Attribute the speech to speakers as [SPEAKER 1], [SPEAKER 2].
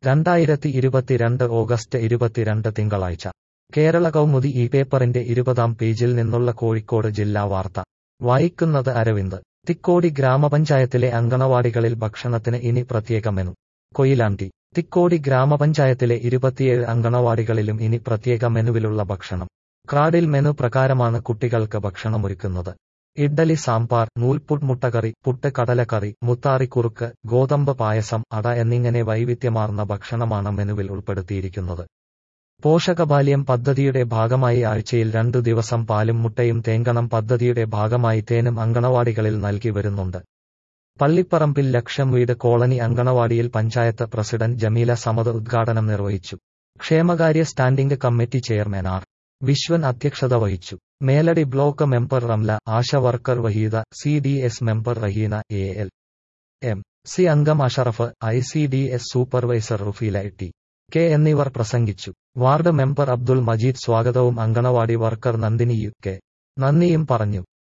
[SPEAKER 1] രണ്ടായിരത്തി ഇരുപത്തിരണ്ട് ഓഗസ്റ്റ് ഇരുപത്തിരണ്ട് തിങ്കളാഴ്ച കേരള കൗമുദി ഈ പേപ്പറിന്റെ ഇരുപതാം പേജിൽ നിന്നുള്ള കോഴിക്കോട് ജില്ലാ വാർത്ത വായിക്കുന്നത് അരവിന്ദ് തിക്കോടി ഗ്രാമപഞ്ചായത്തിലെ അങ്കണവാടികളിൽ ഭക്ഷണത്തിന് ഇനി പ്രത്യേക മെനു കൊയിലാണ്ടി തിക്കോടി ഗ്രാമപഞ്ചായത്തിലെ ഇരുപത്തിയേഴ് അങ്കണവാടികളിലും ഇനി പ്രത്യേക മെനുവിലുള്ള ഭക്ഷണം ക്രാഡിൽ മെനു പ്രകാരമാണ് കുട്ടികൾക്ക് ഭക്ഷണമൊരുക്കുന്നത് ഇഡ്ഡലി സാമ്പാർ നൂൽപുട്ട് മുട്ടക്കറി പുട്ട് കടലക്കറി മുത്താറിക്കുറുക്ക് ഗോതമ്പ് പായസം അട എന്നിങ്ങനെ വൈവിധ്യമാർന്ന ഭക്ഷണമാണ് മെനുവിൽ ഉൾപ്പെടുത്തിയിരിക്കുന്നത് പോഷകബാല്യം പദ്ധതിയുടെ ഭാഗമായി ആഴ്ചയിൽ രണ്ടു ദിവസം പാലും മുട്ടയും തേങ്കണം പദ്ധതിയുടെ ഭാഗമായി തേനും അങ്കണവാടികളിൽ നൽകി വരുന്നുണ്ട് പള്ളിപ്പറമ്പിൽ ലക്ഷം വീട് കോളനി അങ്കണവാടിയിൽ പഞ്ചായത്ത് പ്രസിഡന്റ് ജമീല സമദ് ഉദ്ഘാടനം നിർവഹിച്ചു ക്ഷേമകാര്യ standing committee chairman R Viswan അധ്യക്ഷത വഹിച്ചു Meladi block member Ramla Asha worker Waheeda C D S member Raheena A L M C അംഗം Ashraf I C D S supervisor Rufeela T K എന്നിവർ പ്രസംഗിച്ചു വാർഡ് മെമ്പർ അബ്ദുൾ മജീദ് സ്വാഗതവും anganwadi worker Nandini U K നന്ദിയും പറഞ്ഞു